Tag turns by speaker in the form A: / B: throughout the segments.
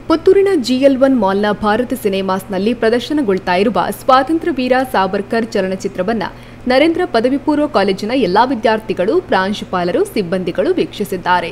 A: ಪುತ್ತೂರಿನ GL one ಮಾಲ್ನ ಭಾರತ ಸಿನಿಮಾಸ್ನಲ್ಲಿ ಪ್ರದರ್ಶನಗೊಳ್ತಾ ಇರುವ ಸ್ವಾತಂತ್ರ್ಯ ವೀರ ಸಾವರ್ಕರ್ ಚಲನಚಿತ್ರವನ್ನ ನರೇಂದ್ರ ಪದವಿ ಪೂರ್ವ ಕಾಲೇಜಿನ ಎಲ್ಲಾ ವಿದ್ಯಾರ್ಥಿಗಳು ಪ್ರಾಂಶುಪಾಲರು ಸಿಬ್ಬಂದಿಗಳು ವೀಕ್ಷಿಸಿದ್ದಾರೆ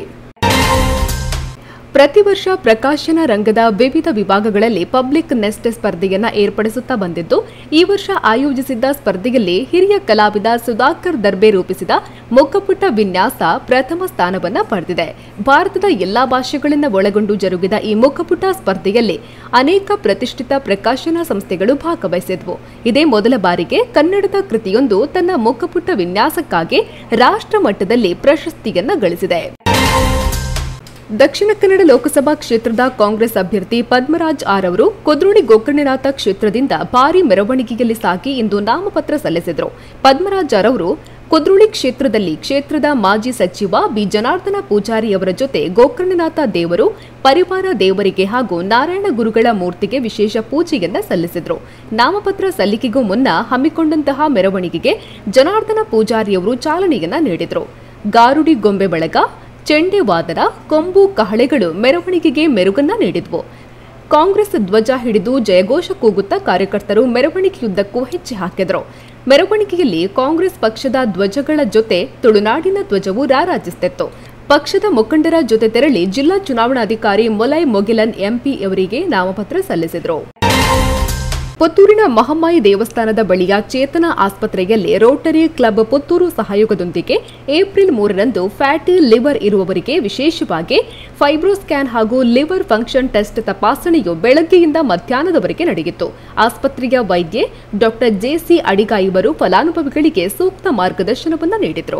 A: ಪ್ರತಿ ವರ್ಷ ಪ್ರಕಾಶನ ರಂಗದ ವಿವಿಧ ವಿಭಾಗಗಳಲ್ಲಿ ಪಬ್ಲಿಕ್ ನೆಸ್ಟ್ ಸ್ಪರ್ಧೆಯನ್ನ ಏರ್ಪಡಿಸುತ್ತಾ ಬಂದಿದ್ದು ಈ ವರ್ಷ ಆಯೋಜಿಸಿದ್ದ ಸ್ಪರ್ಧೆಯಲ್ಲಿ ಹಿರಿಯ ಕಲಾವಿದ ಸುಧಾಕರ್ ದರ್ಬೆ ರೂಪಿಸಿದ ಮುಖಪುಟ್ಟ ವಿನ್ಯಾಸ ಪ್ರಥಮ ಸ್ಥಾನವನ್ನ ಪಡೆದಿದೆ ಭಾರತದ ಎಲ್ಲಾ ಭಾಷೆಗಳನ್ನ ಒಳಗೊಂಡು ಜರುಗಿದ ಈ ಮುಖಪುಟ ಸ್ಪರ್ಧೆಯಲ್ಲಿ ಅನೇಕ ಪ್ರತಿಷ್ಠಿತ ಪ್ರಕಾಶನ ಸಂಸ್ಥೆಗಳು ಭಾಗವಹಿಸಿದ್ವು ಇದೇ ಮೊದಲ ಬಾರಿಗೆ ಕನ್ನಡದ ಕೃತಿಯೊಂದು ತನ್ನ ಮುಖಪುಟ್ಟ ವಿನ್ಯಾಸಕ್ಕಾಗಿ ರಾಷ್ಟ್ರ ಮಟ್ಟದಲ್ಲಿ ಪ್ರಶಸ್ತಿಯನ್ನ ಗಳಿಸಿದೆ ದಕ್ಷಿಣ ಕನ್ನಡ ಲೋಕಸಭಾ ಕ್ಷೇತ್ರದ ಕಾಂಗ್ರೆಸ್ ಅಭ್ಯರ್ಥಿ ಪದ್ಮರಾಜ್ ಆರ್ ಅವರು ಕುದ್ರೋಳಿ ಗೋಕರ್ಣನಾಥ ಕ್ಷೇತ್ರದಿಂದ ಭಾರಿ ಮೆರವಣಿಗೆಯಲ್ಲಿ ಸಾಗಿ ಇಂದು ನಾಮಪತ್ರ ಸಲ್ಲಿಸಿದರು ಪದ್ಮರಾಜ್ ಆರ್ ಅವರು ಕುದ್ರೋಳಿ ಕ್ಷೇತ್ರದಲ್ಲಿ ಕ್ಷೇತ್ರದ ಮಾಜಿ ಸಚಿವ ಬಿ ಜನಾರ್ದನ ಪೂಜಾರಿ ಅವರ ಜೊತೆ ಗೋಕರ್ಣನಾಥ ದೇವರು ಪರಿವಾರ ದೇವರಿಗೆ ಹಾಗೂ ನಾರಾಯಣ ಗುರುಗಳ ಮೂರ್ತಿಗೆ ವಿಶೇಷ ಪೂಜೆಯನ್ನ ಸಲ್ಲಿಸಿದರು ನಾಮಪತ್ರ ಸಲ್ಲಿಕೆಗೂ ಮುನ್ನ ಹಮ್ಮಿಕೊಂಡಂತಹ ಮೆರವಣಿಗೆಗೆ ಜನಾರ್ದನ ಪೂಜಾರಿಯವರು ಚಾಲನೆಯನ್ನ ನೀಡಿದರು ಗಾರುಡಿ ಗೊಂಬೆ ಬಳಗ ಚೆಂಡೆ ವಾದನ ಕೊಂಬು ಕಹಳೆಗಳು ಮೆರವಣಿಗೆಗೆ ಮೆರುಗನ್ನ ನೀಡಿದ್ವು ಕಾಂಗ್ರೆಸ್ ಧ್ವಜ ಹಿಡಿದು ಜಯಘೋಷ ಕೂಗುತ್ತಾ ಕಾರ್ಯಕರ್ತರು ಮೆರವಣಿಗೆಯುದ್ದಕ್ಕೂ ಹೆಜ್ಜೆ ಹಾಕಿದರು ಮೆರವಣಿಗೆಯಲ್ಲಿ ಕಾಂಗ್ರೆಸ್ ಪಕ್ಷದ ಧ್ವಜಗಳ ಜೊತೆ ತುಳುನಾಡಿನ ಧ್ವಜವು ರಾರಾಜಿಸುತ್ತಿತ್ತು ಪಕ್ಷದ ಮುಖಂಡರ ಜೊತೆ ತೆರಳಿ ಜಿಲ್ಲಾ ಚುನಾವಣಾಧಿಕಾರಿ ಮೊಲೈ ಮೊಗಿಲನ್ ಎಂಪಿ ಅವರಿಗೆ ನಾಮಪತ್ರ ಸಲ್ಲಿಸಿದರು ಪುತ್ತೂರಿನ ಮಹಮ್ಮಾಯಿ ದೇವಸ್ಥಾನದ ಬಳಿಯ ಚೇತನ ಆಸ್ಪತ್ರೆಯಲ್ಲಿ ರೋಟರಿ ಕ್ಲಬ್ ಪುತ್ತೂರು ಸಹಯೋಗದೊಂದಿಗೆ ಏಪ್ರಿಲ್ ಮೂರರಂದು ಫ್ಯಾಟಿ ಲಿವರ್ ಇರುವವರಿಗೆ ವಿಶೇಷವಾಗಿ ಫೈಬ್ರೋಸ್ಕ್ಯಾನ್ ಹಾಗೂ ಲಿವರ್ ಫಂಕ್ಷನ್ ಟೆಸ್ಟ್ ತಪಾಸಣೆಯು ಬೆಳಗ್ಗೆಯಿಂದ ಮಧ್ಯಾಹ್ನದವರೆಗೆ ನಡೆಯಿತು ಆಸ್ಪತ್ರೆಯ ವೈದ್ಯೆ ಡಾಕ್ಟರ್ ಜೆಸಿ ಅಡಿಗ ಇವರು ಫಲಾನುಭವಿಗಳಿಗೆ ಸೂಕ್ತ ಮಾರ್ಗದರ್ಶನವನ್ನು ನೀಡಿದರು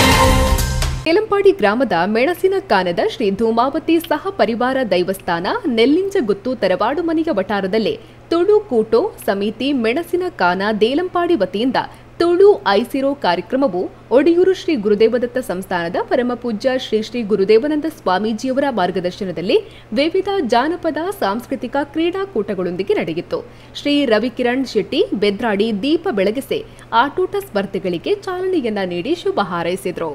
A: ಯಲಂಪಾಡಿ ಗ್ರಾಮದ ಮೆಣಸಿನ ಕಾನದ ಶ್ರೀ ಧೂಮಾವತಿ ಸಹ ಪರಿವಾರ ದೈವಸ್ಥಾನ ನೆಲ್ಲಿಂಜಗುತ್ತು ತರವಾಡು ಮನೆಯ ವಟಾರದಲ್ಲಿ ತುಳು ಕೂಟೋ ಸಮಿತಿ ಮೆಣಸಿನ ಕಾನ ದೇಲಂಪಾಡಿ ವತಿಯಿಂದ ತುಳು ಐಸಿರೋ ಕಾರ್ಯಕ್ರಮವು ಒಡಿಯೂರು ಶ್ರೀ ಗುರುದೇವದತ್ತ ಸಂಸ್ಥಾನದ ಪರಮಪೂಜ್ಯ ಶ್ರೀ ಶ್ರೀ ಗುರುದೇವನಂದ ಸ್ವಾಮೀಜಿಯವರ ಮಾರ್ಗದರ್ಶನದಲ್ಲಿ ವಿವಿಧ ಜಾನಪದ ಸಾಂಸ್ಕೃತಿಕ ಕ್ರೀಡಾಕೂಟಗಳೊಂದಿಗೆ ನಡೆಯಿತು ಶ್ರೀ ರವಿಕಿರಣ್ ಶೆಟ್ಟಿ ಬೆದ್ರಾಡಿ ದೀಪ ಬೆಳಗಿಸಿ ಆಟೋಟ ಸ್ಪರ್ಧೆಗಳಿಗೆ ಚಾಲನೆಯನ್ನ ನೀಡಿ ಶುಭ ಹಾರೈಸಿದರು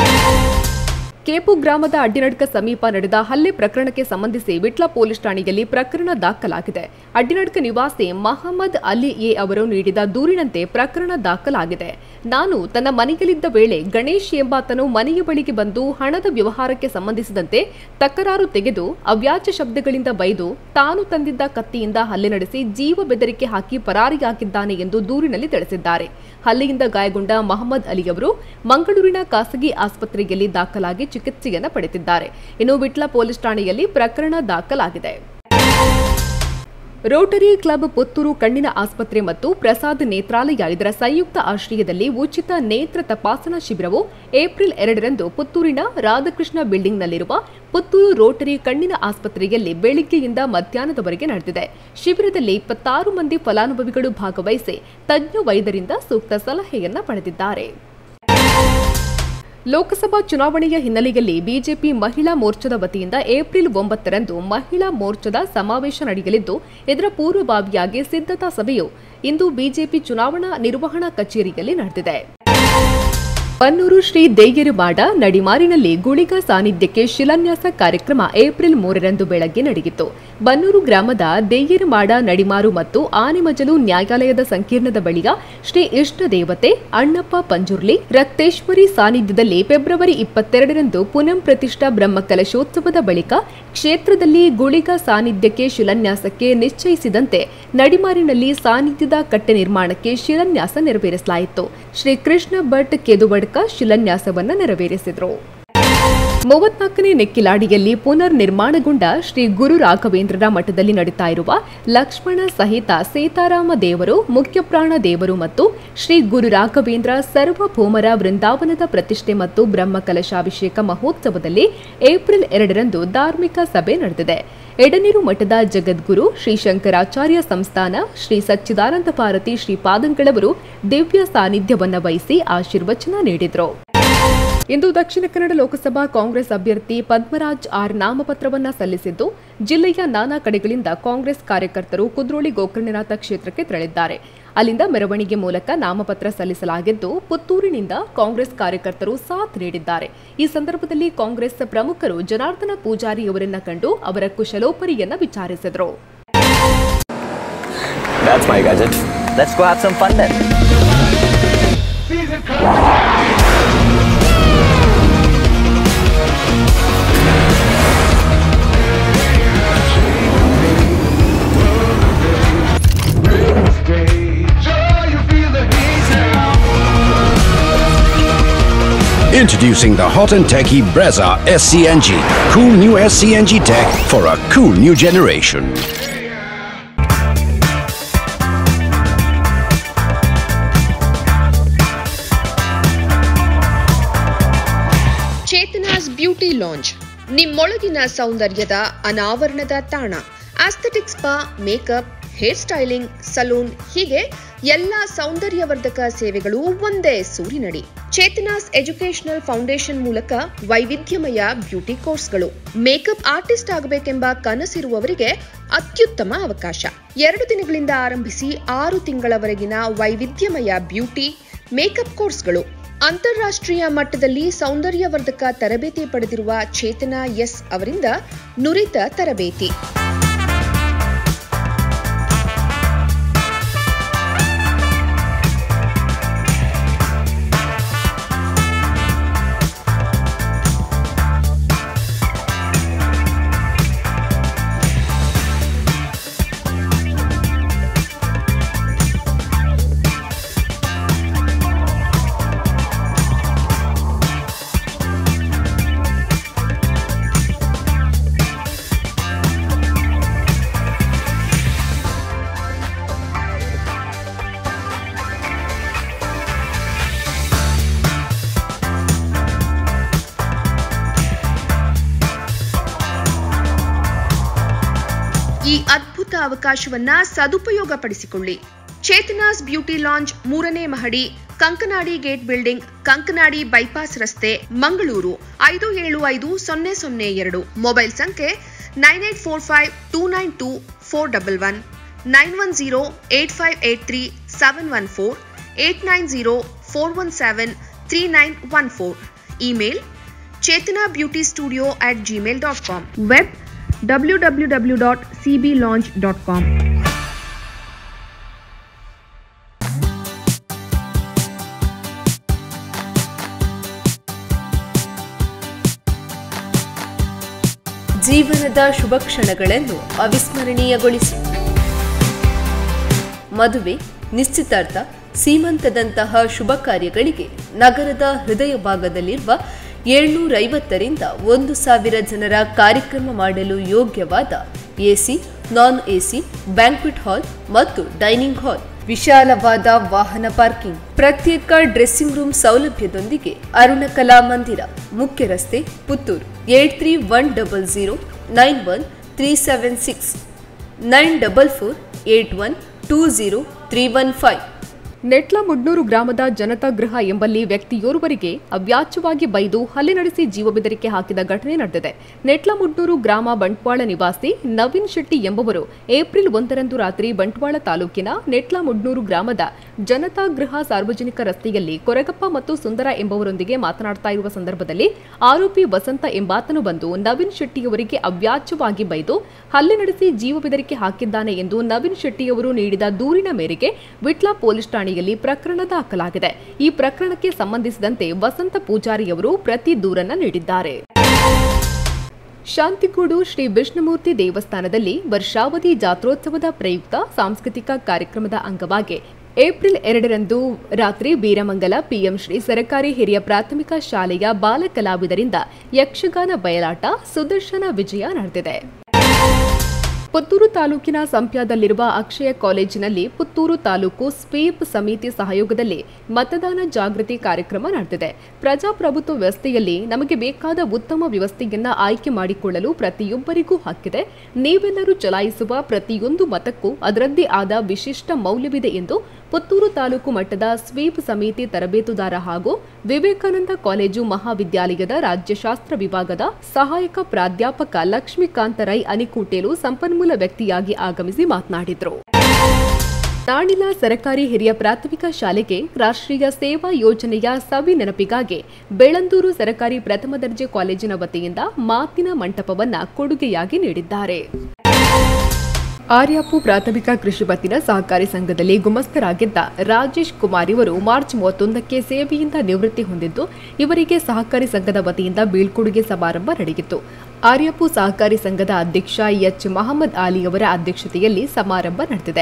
A: ಕೇಪು ಗ್ರಾಮದ ಅಡ್ಡಿನಡ್ಕ ಸಮೀಪ ನಡೆದ ಹಲ್ಲೆ ಪ್ರಕರಣಕ್ಕೆ ಸಂಬಂಧಿಸಿ ವಿಟ್ಲ ಪೊಲೀಸ್ ಠಾಣೆಯಲ್ಲಿ ಪ್ರಕರಣ ದಾಖಲಾಗಿದೆ ಅಡ್ಡಿನಡ್ಕ ನಿವಾಸಿ ಮಹಮ್ಮದ್ ಅಲಿ ಎ ಅವರು ನೀಡಿದ ದೂರಿನಂತೆ ಪ್ರಕರಣ ದಾಖಲಾಗಿದೆ ನಾನು ತನ್ನ ಮನೆಯಲ್ಲಿದ್ದ ವೇಳೆ ಗಣೇಶ್ ಎಂಬಾತನು ಮನೆಯ ಬಳಿಗೆ ಬಂದು ಹಣದ ವ್ಯವಹಾರಕ್ಕೆ ಸಂಬಂಧಿಸಿದಂತೆ ತಕರಾರು ತೆಗೆದು ಅವ್ಯಾಜ ಶಬ್ದಗಳಿಂದ ಬೈದು ತಾನು ತಂದಿದ್ದ ಕತ್ತಿಯಿಂದ ಹಲ್ಲೆ ನಡೆಸಿ ಜೀವ ಬೆದರಿಕೆ ಹಾಕಿ ಪರಾರಿಯಾಗಿದ್ದಾನೆ ಎಂದು ದೂರಿನಲ್ಲಿ ತಿಳಿಸಿದ್ದಾರೆ ಹಲ್ಲೆಯಿಂದ ಗಾಯಗೊಂಡ ಮಹಮ್ಮದ್ ಅಲಿ ಅವರು ಮಂಗಳೂರಿನ ಖಾಸಗಿ ಆಸ್ಪತ್ರೆಯಲ್ಲಿ ದಾಖಲಾಗಿ ಚಿಕಿತ್ಸೆಯನ್ನ ಪಡೆದಿದ್ದಾರೆ ಇನ್ನು ವಿಟ್ಲ ಪೊಲೀಸ್ ಠಾಣೆಯಲ್ಲಿ ಪ್ರಕರಣ ದಾಖಲಾಗಿದೆ ರೋಟರಿ ಕ್ಲಬ್ ಪುತ್ತೂರು ಕಣ್ಣಿನ ಆಸ್ಪತ್ರೆ ಮತ್ತು ಪ್ರಸಾದ್ ನೇತ್ರಾಲಯ ಇದರ ಸಂಯುಕ್ತ ಆಶ್ರಯದಲ್ಲಿ ಉಚಿತ ನೇತ್ರ ತಪಾಸಣಾ ಶಿಬಿರವು ಏಪ್ರಿಲ್ ಎರಡರಂದು ಪುತ್ತೂರಿನ ರಾಧಾಕೃಷ್ಣ ಬಿಲ್ಡಿಂಗ್ನಲ್ಲಿರುವ ಪುತ್ತೂರು ರೋಟರಿ ಕಣ್ಣಿನ ಆಸ್ಪತ್ರೆಯಲ್ಲಿ ಬೆಳಿಗ್ಗೆಯಿಂದ ಮಧ್ಯಾಹ್ನದವರೆಗೆ ನಡೆದಿದೆ ಶಿಬಿರದಲ್ಲಿ ಇಪ್ಪತ್ತಾರು ಮಂದಿ ಫಲಾನುಭವಿಗಳು ಭಾಗವಹಿಸಿ ತಜ್ಞ ವೈದ್ಯರಿಂದ ಸೂಕ್ತ ಸಲಹೆಯನ್ನ ಪಡೆದಿದ್ದಾರೆ ಲೋಕಸಭಾ ಚುನಾವಣೆಯ ಹಿನ್ನೆಲೆಯಲ್ಲಿ ಬಿಜೆಪಿ ಮಹಿಳಾ ಮೋರ್ಚಾದ ವತಿಯಿಂದ ಏಪ್ರಿಲ್ ಒಂಬತ್ತರಂದು ಮಹಿಳಾ ಮೋರ್ಚಾದ ಸಮಾವೇಶ ನಡೆಯಲಿದ್ದು ಇದರ ಪೂರ್ವಭಾವಿಯಾಗಿ ಸಿದ್ಧತಾ ಸಭೆಯು ಇಂದು ಬಿಜೆಪಿ ಚುನಾವಣಾ ನಿರ್ವಹಣಾ ಕಚೇರಿಯಲ್ಲಿ ನಡೆದಿದೆ ಬನ್ನೂರು ಶ್ರೀ ದೇಯ್ಯರುಮಾಡ ನಡಿಮಾರಿನಲ್ಲಿ ಗುಳಿಗ ಸಾನ್ನಿಧ್ಯಕ್ಕೆ ಶಿಲಾನ್ಯಾಸ ಕಾರ್ಯಕ್ರಮ ಏಪ್ರಿಲ್ ಮೂರರಂದು ಬೆಳಗ್ಗೆ ನಡೆಯಿತು ಬನ್ನೂರು ಗ್ರಾಮದ ದೇಯ್ಯರುಮಾಡ ನಡಿಮಾರು ಮತ್ತು ಆನೆಮಜಲು ನ್ಯಾಯಾಲಯದ ಸಂಕೀರ್ಣದ ಬಳಿಯ ಶ್ರೀ ಇಷ್ಟ ದೇವತೆ ಅಣ್ಣಪ್ಪ ಪಂಜುರ್ಲಿ ರಕ್ತೇಶ್ವರಿ ಸಾನ್ನಿಧ್ಯದಲ್ಲಿ ಫೆಬ್ರವರಿ ಇಪ್ಪತ್ತೆರಡರಂದು ಪುನಂ ಪ್ರತಿಷ್ಠಾ ಬ್ರಹ್ಮ ಕಲಶೋತ್ಸವದ ಬಳಿಕ ಕ್ಷೇತ್ರದಲ್ಲಿ ಗುಳಿಗ ಸಾನ್ನಿಧ್ಯಕ್ಕೆ ಶಿಲಾನ್ಯಾಸಕ್ಕೆ ನಿಶ್ಚಯಿಸಿದಂತೆ ನಡಿಮಾರಿನಲ್ಲಿ ಸಾನ್ನಿಧ್ಯದ ಕಟ್ಟೆ ನಿರ್ಮಾಣಕ್ಕೆ ಶಿಲಾನ್ಯಾಸ ನೆರವೇರಿಸಲಾಯಿತು ಶ್ರೀ ಕೃಷ್ಣ ಭಟ್ ಕೆದುವಡ್ಕ ಶಿಲಾನ್ಯಾಸವನ್ನ ನೆರವೇರಿಸಿದರು ಮೂವತ್ನಾಲ್ಕನೇ ನೆಕ್ಕಿಲಾಡಿಯಲ್ಲಿ ಪುನರ್ ನಿರ್ಮಾಣಗೊಂಡ ಶ್ರೀ ಗುರು ರಾಘವೇಂದ್ರರ ಮಠದಲ್ಲಿ ನಡೀತಾ ಇರುವ ಲಕ್ಷ್ಮಣ ಸಹಿತ ಸೀತಾರಾಮ ದೇವರು ಮುಖ್ಯಪ್ರಾಣ ದೇವರು ಮತ್ತು ಶ್ರೀ ಗುರು ರಾಘವೇಂದ್ರ ಸರ್ವಭೌಮರ ವೃಂದಾವನದ ಪ್ರತಿಷ್ಠೆ ಮತ್ತು ಬ್ರಹ್ಮ ಕಲಶಾಭಿಷೇಕ ಮಹೋತ್ಸವದಲ್ಲಿ ಏಪ್ರಿಲ್ ಎರಡರಂದು ಧಾರ್ಮಿಕ ಸಭೆ ನಡೆದಿದೆ ಎಡನೀರು ಮಠದ ಜಗದ್ಗುರು ಶ್ರೀ ಶಂಕರಾಚಾರ್ಯ ಸಂಸ್ಥಾನ ಶ್ರೀ ಸಚ್ಚಿದಾನಂದ ಭಾರತಿ ಶ್ರೀಪಾದಂಗಳವರು ದಿವ್ಯ ಸಾನ್ನಿಧ್ಯವನ್ನ ವಹಿಸಿ ಆಶೀರ್ವಚನ ನೀಡಿದರು ಇಂದು ದಕ್ಷಿಣ ಕನ್ನಡ ಲೋಕಸಭಾ ಕಾಂಗ್ರೆಸ್ ಅಭ್ಯರ್ಥಿ ಪದ್ಮರಾಜ್ ಆರ್ ನಾಮಪತ್ರವನ್ನ ಸಲ್ಲಿಸಿದ್ದು ಜಿಲ್ಲೆಯ ನಾನಾ ಕಡೆಗಳಿಂದ ಕಾಂಗ್ರೆಸ್ ಕಾರ್ಯಕರ್ತರು ಕುದ್ರೋಳಿ ಗೋಕರ್ಣನಾಥ ಕ್ಷೇತ್ರಕ್ಕೆ ತೆರಳಿದ್ದಾರೆ ಅಲ್ಲಿಂದ ಮೆರವಣಿಗೆ ಮೂಲಕ ನಾಮಪತ್ರ ಸಲ್ಲಿಸಲಾಗಿದ್ದು ಪುತ್ತೂರಿನಿಂದ ಕಾಂಗ್ರೆಸ್ ಕಾರ್ಯಕರ್ತರು ಸಾಥ್ ನೀಡಿದ್ದಾರೆ ಈ ಸಂದರ್ಭದಲ್ಲಿ ಕಾಂಗ್ರೆಸ್ ಪ್ರಮುಖರು ಜನಾರ್ದನ ಪೂಜಾರಿ ಅವರನ್ನ ಕಂಡು ಅವರ ಕುಶಲೋಪರಿಯನ್ನ ವಿಚಾರಿಸಿದರು
B: That's my gadget. Let's go have some fun then.
C: Introducing the hot and techy Brezza SCNG. Cool new SCNG tech for a cool new generation.
D: Chethana's beauty lounge ನಿಮ್ಮೊಳಗಿನ ಸೌಂದರ್ಯದ ಅನಾವರಣದ ತಾಣ aesthetic spa makeup hair styling salon ಹೀಗೆ ಎಲ್ಲ ಸೌಂದರ್ಯವರ್ಧಕ ಸೇವೆಗಳು ಒಂದೇ ಸೂರಿನಡಿ ಚೇತನಾಸ್ ಎಜುಕೇಶನಲ್ ಫೌಂಡೇಶನ್ ಮೂಲಕ ವೈವಿಧ್ಯಮಯ ಬ್ಯೂಟಿ ಕೋರ್ಸ್ಗಳು ಮೇಕಪ್ ಆರ್ಟಿಸ್ಟ್ ಆಗಬೇಕೆಂಬ ಕನಸಿರುವವರಿಗೆ ಅತ್ಯುತ್ತಮ ಅವಕಾಶ ಎರಡು ದಿನಗಳಿಂದ ಆರಂಭಿಸಿ ಆರು ತಿಂಗಳವರೆಗಿನ ವೈವಿಧ್ಯಮಯ ಬ್ಯೂಟಿ ಮೇಕಪ್ ಕೋರ್ಸ್ಗಳು ಅಂತಾರಾಷ್ಟ್ರೀಯ ಮಟ್ಟದಲ್ಲಿ ಸೌಂದರ್ಯವರ್ಧಕ ತರಬೇತಿ ಪಡೆದಿರುವ ಚೇತನಾ ಎಸ್ ಅವರಿಂದ ನುರಿತ ತರಬೇತಿ ಈ ಅದ್ಭುತ ಅವಕಾಶವನ್ನ ಸದುಪಯೋಗಪಡಿಸಿಕೊಳ್ಳಿ ಚೇತನಾಸ್ ಬ್ಯೂಟಿ ಲಾಂಜ್ ಮೂರನೇ ಮಹಡಿ Kankanadi gate building Kankanadi bypass ರಸ್ತೆ ಮಂಗಳೂರು ಐದು ಏಳು ಐದು ಸೊನ್ನೆ ಸೊನ್ನೆ ಎರಡು ಮೊಬೈಲ್ ಸಂಖ್ಯೆ nine eight four five two nine two four double one nine one zero eight five eight three seven one four eight nine zero four one seven three nine one four email Chethana beauty studio at Gmail dot com web W W W dot C B lounge dot com
E: ಜೀವನದ ಶುಭ ಕ್ಷಣಗಳನ್ನು ಅವಿಸ್ಮರಣೀಯಗೊಳಿಸಿ ಮದುವೆ ನಿಶ್ಚಿತಾರ್ಥ ಸೀಮಂತದಂತಹ ಶುಭ ಕಾರ್ಯಗಳಿಗೆ ನಗರದ ಹೃದಯ ಭಾಗದಲ್ಲಿರುವ ಏಳ್ನೂರ ಐವತ್ತರಿಂದ ಒಂದು ಸಾವಿರ ಜನರ ಕಾರ್ಯಕ್ರಮ ಮಾಡಲು ಯೋಗ್ಯವಾದ AC non AC banquet hall ಮತ್ತು ಡೈನಿಂಗ್ ಹಾಲ್ ವಿಶಾಲವಾದ ವಾಹನ ಪಾರ್ಕಿಂಗ್ ಪ್ರತ್ಯೇಕ ಡ್ರೆಸ್ಸಿಂಗ್ ರೂಮ್ ಸೌಲಭ್ಯದೊಂದಿಗೆ ಅರುಣ ಕಲಾ ಮಂದಿರ ಮುಖ್ಯ ರಸ್ತೆ Puttur eight three one double zero nine one three seven six nine double four eight one two zero three one five
A: Netlamudnur ಗ್ರಾಮದ ಜನತಾ ಗೃಹ ಎಂಬಲ್ಲಿ ವ್ಯಕ್ತಿಯೋರ್ವರಿಗೆ ಅವ್ಯಾಚ್ಯವಾಗಿ ಬೈದು ಹಲ್ಲೆ ನಡೆಸಿ ಜೀವ ಬೆದರಿಕೆ ಹಾಕಿದ ಘಟನೆ ನಡೆದಿದೆ ನೆಟ್ಲಮುಡ್ನೂರು ಗ್ರಾಮ ಬಂಟ್ವಾಳ ನಿವಾಸಿ ನವೀನ್ ಶೆಟ್ಟಿ ಎಂಬುವರು ಏಪ್ರಿಲ್ ಒಂದರಂದು ರಾತ್ರಿ ಬಂಟ್ವಾಳ ತಾಲೂಕಿನ ನೆಟ್ಲಮುಡ್ನೂರು ಗ್ರಾಮದ ಜನತಾ ಗೃಹ ಸಾರ್ವಜನಿಕ ರಸ್ತೆಯಲ್ಲಿ ಕೊರಗಪ್ಪ ಮತ್ತು ಸುಂದರ ಎಂಬುವರೊಂದಿಗೆ ಮಾತನಾಡ್ತಾ ಇರುವ ಸಂದರ್ಭದಲ್ಲಿ ಆರೋಪಿ ವಸಂತ ಎಂಬಾತನು ಬಂದು ನವೀನ್ ಶೆಟ್ಟಿಯವರಿಗೆ ಅವ್ಯಾಚ್ಯವಾಗಿ ಬೈದು ಹಲ್ಲೆ ನಡೆಸಿ ಜೀವ ಬೆದರಿಕೆ ಹಾಕಿದ್ದಾನೆ ಎಂದು ನವೀನ್ ಶೆಟ್ಟಿಯವರು ನೀಡಿದ ದೂರಿನ ಮೇರೆಗೆ ವಿಟ್ಲ ಪೊಲೀಸ್ ಠಾಣೆಯಲ್ಲಿ ಪ್ರಕರಣ ದಾಖಲಾಗಿದೆ ಈ ಪ್ರಕರಣಕ್ಕೆ ಸಂಬಂಧಿಸಿದಂತೆ ವಸಂತ ಪೂಜಾರಿಯವರು ಪ್ರತಿ ದೂರನ್ನ ನೀಡಿದ್ದಾರೆ ಶಾಂತಿಗೂಡು ಶ್ರೀ ವಿಷ್ಣುಮೂರ್ತಿ ದೇವಸ್ಥಾನದಲ್ಲಿ ವರ್ಷಾವಧಿ ಜಾತ್ರೋತ್ಸವದ ಪ್ರಯುಕ್ತ ಸಾಂಸ್ಕೃತಿಕ ಕಾರ್ಯಕ್ರಮದ ಅಂಗವಾಗಿ ಏಪ್ರಿಲ್ ಎರಡರಂದು ರಾತ್ರಿ ಬೀರಮಂಗಲ ಪಿಎಂ ಶ್ರೀ ಸರಕಾರಿ ಹಿರಿಯ ಪ್ರಾಥಮಿಕ ಶಾಲೆಯ ಬಾಲ ಕಲಾವಿದರಿಂದ ಯಕ್ಷಗಾನ ಬಯಲಾಟ ಸುದರ್ಶನ ವಿಜಯ ನಡೆದಿದೆ ಪುತ್ತೂರು ತಾಲೂಕಿನ ಸಂಪ್ಯದಲ್ಲಿರುವ ಅಕ್ಷಯ ಕಾಲೇಜಿನಲ್ಲಿ ಪುತ್ತೂರು ತಾಲೂಕು ಸ್ವೀಪ್ ಸಮಿತಿ ಸಹಯೋಗದಲ್ಲಿ ಮತದಾನ ಜಾಗೃತಿ ಕಾರ್ಯಕ್ರಮ ನಡೆದಿದೆ ಪ್ರಜಾಪ್ರಭುತ್ವ ವ್ಯವಸ್ಥೆಯಲ್ಲಿ ನಮಗೆ ಬೇಕಾದ ಉತ್ತಮ ವ್ಯವಸ್ಥೆಯನ್ನ ಆಯ್ಕೆ ಮಾಡಿಕೊಳ್ಳಲು ಪ್ರತಿಯೊಬ್ಬರಿಗೂ ಹಕ್ಕಿದೆ ನೀವೆಲ್ಲರೂ ಚಲಾಯಿಸುವ ಪ್ರತಿಯೊಂದು ಮತಕ್ಕೂ ಅದರದ್ದೇ ಆದ ವಿಶಿಷ್ಟ ಮೌಲ್ಯವಿದೆ ಎಂದು ಪುತ್ತೂರು ತಾಲೂಕು ಮಟ್ಟದ ಸ್ವೀಪ್ ಸಮಿತಿ ತರಬೇತುದಾರ ಹಾಗೂ ವಿವೇಕಾನಂದ ಕಾಲೇಜು ಮಹಾವಿದ್ಯಾಲಯದ ರಾಜ್ಯಶಾಸ್ತ್ರ ವಿಭಾಗದ ಸಹಾಯಕ ಪ್ರಾಧ್ಯಾಪಕ ಲಕ್ಷ್ಮೀಕಾಂತ ರೈ ಅನಿಕೂಟೇಲು ಸಂಪನ್ಮೂಲ ವ್ಯಕ್ತಿಯಾಗಿ ಆಗಮಿಸಿ ಮಾತನಾಡಿದರು ನಾಡಿನ ಸರ್ಕಾರಿ ಹಿರಿಯ ಪ್ರಾಥಮಿಕ ಶಾಲೆಗೆ ರಾಷ್ಟ್ರೀಯ ಸೇವಾ ಯೋಜನೆಯ ಸವಿ ನೆನಪಿಗಾಗಿ ಬೆಳಂದೂರು ಸರ್ಕಾರಿ ಪ್ರಥಮ ದರ್ಜೆ ಕಾಲೇಜಿನ ವತಿಯಿಂದ ಮಾತಿನ ಮಂಟಪವನ್ನ ಕೊಡುಗೆಯಾಗಿ ನೀಡಿದ್ದಾರೆ ಆರ್ಯಾಪು ಪ್ರಾಥಮಿಕ ಕೃಷಿ ಪತ್ತಿನ ಸಹಕಾರಿ ಸಂಘದಲ್ಲಿ ಗುಮಸ್ತರಾಗಿದ್ದ ರಾಜೇಶ್ ಕುಮಾರ್ ಇವರು ಮಾರ್ಚ್ ಮೂವತ್ತೊಂದಕ್ಕೆ ಸೇವೆಯಿಂದ ನಿವೃತ್ತಿ ಹೊಂದಿದ್ದು ಇವರಿಗೆ ಸಹಕಾರಿ ಸಂಘದ ವತಿಯಿಂದ ಬೀಳ್ಕೊಡುಗೆ ಸಮಾರಂಭ ನಡೆಯಿತು ಆರ್ಯಾಪು ಸಹಕಾರಿ ಸಂಘದ ಅಧ್ಯಕ್ಷ ಎಚ್ ಮಹಮ್ಮದ್ ಅಲಿ ಅವರ ಅಧ್ಯಕ್ಷತೆಯಲ್ಲಿ ಸಮಾರಂಭ ನಡೆದಿದೆ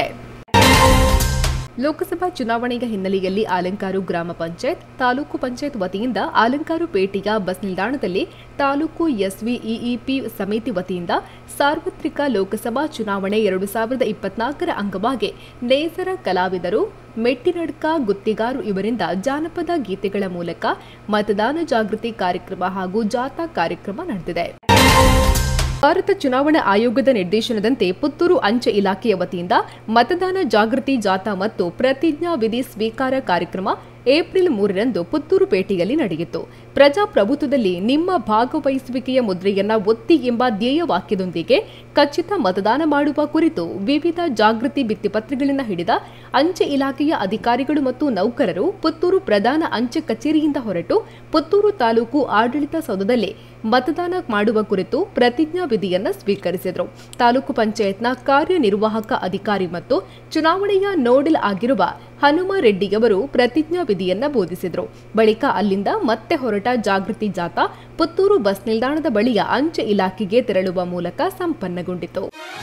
A: ಲೋಕಸಭಾ ಚುನಾವಣೆಯ ಹಿನ್ನೆಲೆಯಲ್ಲಿ ಆಲಂಕಾರು ಗ್ರಾಮ ಪಂಚಾಯತ್ ತಾಲೂಕು ಪಂಚಾಯತ್ ವತಿಯಿಂದ ಆಲಂಕಾರು ಪೇಟೆಯ ಬಸ್ ನಿಲ್ದಾಣದಲ್ಲಿ ತಾಲೂಕು ಎಸ್ವಿಇಇಪಿ ಸಮಿತಿ ವತಿಯಿಂದ ಸಾರ್ವತ್ರಿಕ ಲೋಕಸಭಾ ಚುನಾವಣೆ ಎರಡು ಸಾವಿರದ ಇಪ್ಪತ್ನಾಲ್ಕರ ಅಂಗವಾಗಿ ನೇಸರ ಕಲಾವಿದರು ಮೆಟ್ಟಿನಡ್ಕ ಗುತ್ತಿಗಾರು ಇವರಿಂದ ಜಾನಪದ ಗೀತೆಗಳ ಮೂಲಕ ಮತದಾನ ಜಾಗೃತಿ ಕಾರ್ಯಕ್ರಮ ಹಾಗೂ ಜಾಥಾ ಕಾರ್ಯಕ್ರಮ ನಡೆದಿದೆ ಭಾರತ ಚುನಾವಣಾ ಆಯೋಗದ ನಿರ್ದೇಶನದಂತೆ ಪುತ್ತೂರು ಅಂಚೆ ಇಲಾಖೆಯ ವತಿಯಿಂದ ಮತದಾನ ಜಾಗೃತಿ ಜಾಥಾ ಮತ್ತು ಪ್ರತಿಜ್ಞಾ ವಿಧಿ ಸ್ವೀಕಾರ ಕಾರ್ಯಕ್ರಮ ಏಪ್ರಿಲ್ ಮೂರರಂದು ಪುತ್ತೂರು ಪೇಟೆಯಲ್ಲಿ ನಡೆಯಿತು ಪ್ರಜಾಪ್ರಭುತ್ವದಲ್ಲಿ ನಿಮ್ಮ ಭಾಗವಹಿಸುವಿಕೆಯ ಮುದ್ರೆಯನ್ನ ಒತ್ತಿ ಎಂಬ ಧ್ಯೇಯ ವಾಕ್ಯದೊಂದಿಗೆ ಖಚಿತ ಮತದಾನ ಮಾಡುವ ಕುರಿತು ವಿವಿಧ ಜಾಗೃತಿ ಭಿತ್ತಿಪತ್ರಗಳನ್ನು ಹಿಡಿದ ಅಂಚೆ ಇಲಾಖೆಯ ಅಧಿಕಾರಿಗಳು ಮತ್ತು ನೌಕರರು ಪುತ್ತೂರು ಪ್ರಧಾನ ಅಂಚೆ ಕಚೇರಿಯಿಂದ ಹೊರಟು ಪುತ್ತೂರು ತಾಲೂಕು ಆಡಳಿತ ಸೌಧದಲ್ಲಿ ಮತದಾನ ಮಾಡುವ ಕುರಿತು ಪ್ರತಿಜ್ಞಾ ವಿಧಿಯನ್ನ ಸ್ವೀಕರಿಸಿದರು ತಾಲೂಕು ಪಂಚಾಯತ್ನ ಕಾರ್ಯನಿರ್ವಾಹಕ ಅಧಿಕಾರಿ ಮತ್ತು ಚುನಾವಣೆಯ ನೋಡಲ್ ಆಗಿರುವ ಹನುಮ ರೆಡ್ಡಿಯವರು ಪ್ರತಿಜ್ಞಾ ವಿಧಿಯನ್ನ ಬೋಧಿಸಿದರು ಬಳಿಕ ಅಲ್ಲಿಂದ ಮತ್ತೆ ಹೊರಟ ಜಾಗೃತಿ ಜಾಥಾ ಪುತ್ತೂರು ಬಸ್ ನಿಲ್ದಾಣದ ಬಳಿಯ ಅಂಚೆ ಇಲಾಖೆಗೆ ತೆರಳುವ ಮೂಲಕ ಸಂಪನ್ನಗೊಂಡಿತು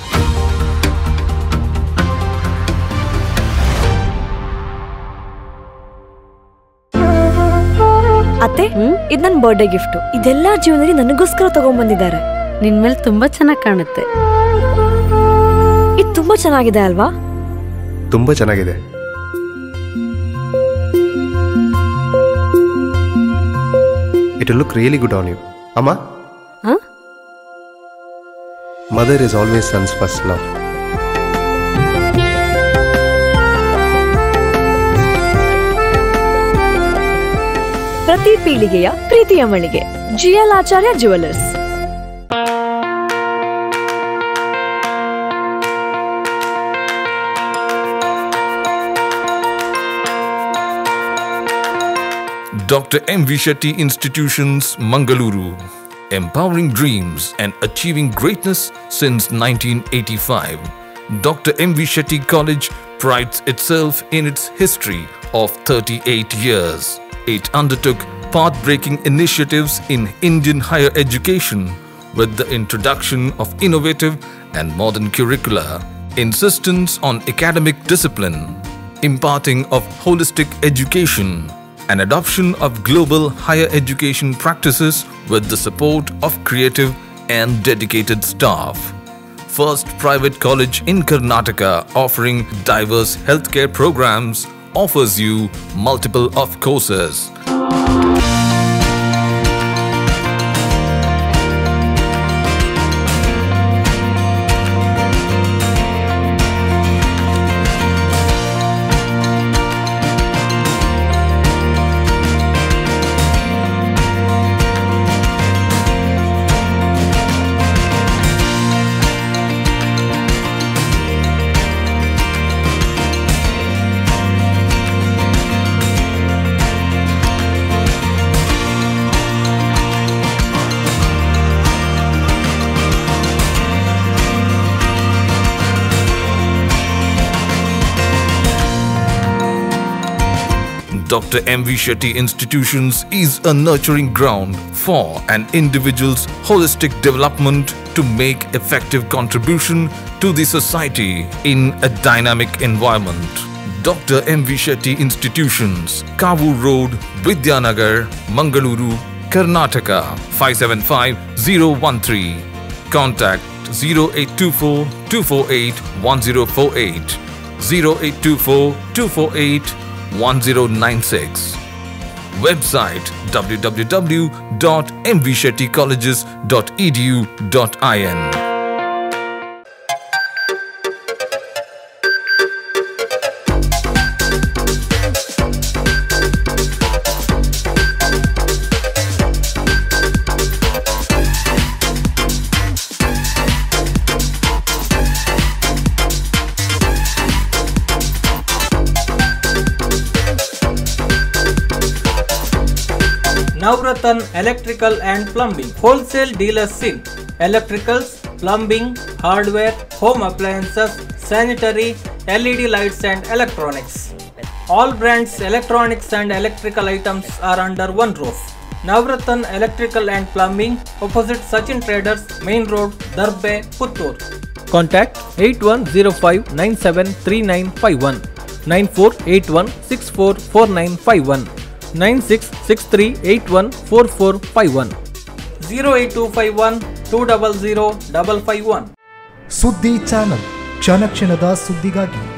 F: ಅತ್ತೆ ಇದು ನನ್ನ ಬರ್ಡೇ ಗಿಫ್ಟ್ ಇದೆಲ್ಲ ಜೀವನದಲ್ಲಿ ನನಗೋಸ್ಕರ ತಗೊಂಡ್ಬಂದಿದ್ದಾರೆ
G: ನಿನ್ ಮೇಲೆ ತುಂಬಾ ಚೆನ್ನಾಗಿ ಕಾಣುತ್ತೆ
F: ಇದು ತುಂಬಾ ಚೆನ್ನಾಗಿದೆ ಅಲ್ವಾ
H: ತುಂಬ ಚೆನ್ನಾಗಿದೆ it look really good on you ಅಮ್ಮ
G: Huh?
H: Mother is always son's first love
F: ಪ್ರತಿ ಪೀಳಿಗೆಯ ಪ್ರೀತಿಯ ಮಳಿಗೆ GL Acharya jewellers
I: Dr. M. V. Shetty Institutions, Mangaluru. Empowering dreams and achieving greatness since 1985. Dr. M. V. Shetty College prides itself in its history of 38 years. It undertook path breaking initiatives in Indian higher education with the introduction of innovative and modern curricula, insistence on academic discipline, imparting of holistic education, and adoption of global higher education practices with the support of creative and dedicated staff. First private college in Karnataka offering diverse healthcare programs offers you multiple of courses. Dr. M. V. Shetty Institutions is a nurturing ground for an individual's holistic development to make effective contribution to the society in a dynamic environment. Dr. M. V. Shetty Institutions, Kavu Road, Vidyanagar, Mangaluru, Karnataka 575013. Contact 0824 248 1048 0824 248 1096. Website www.mvshettycolleges.edu.in.
J: Navratan Electrical and Plumbing, wholesale dealers in electricals, plumbing, hardware, home appliances, sanitary, LED lights and electronics. All brands electronics and electrical items are under one roof. Navratan Electrical and Plumbing, opposite Sachin Traders, Main Road, Darbe, Puttur. Contact 8105973951 9481644951 9663814451 08251 200 551
K: ಸುದ್ದಿ channel ಕ್ಷಣ ಕ್ಷಣದ ಸುದ್ದಿಗಾಗಿ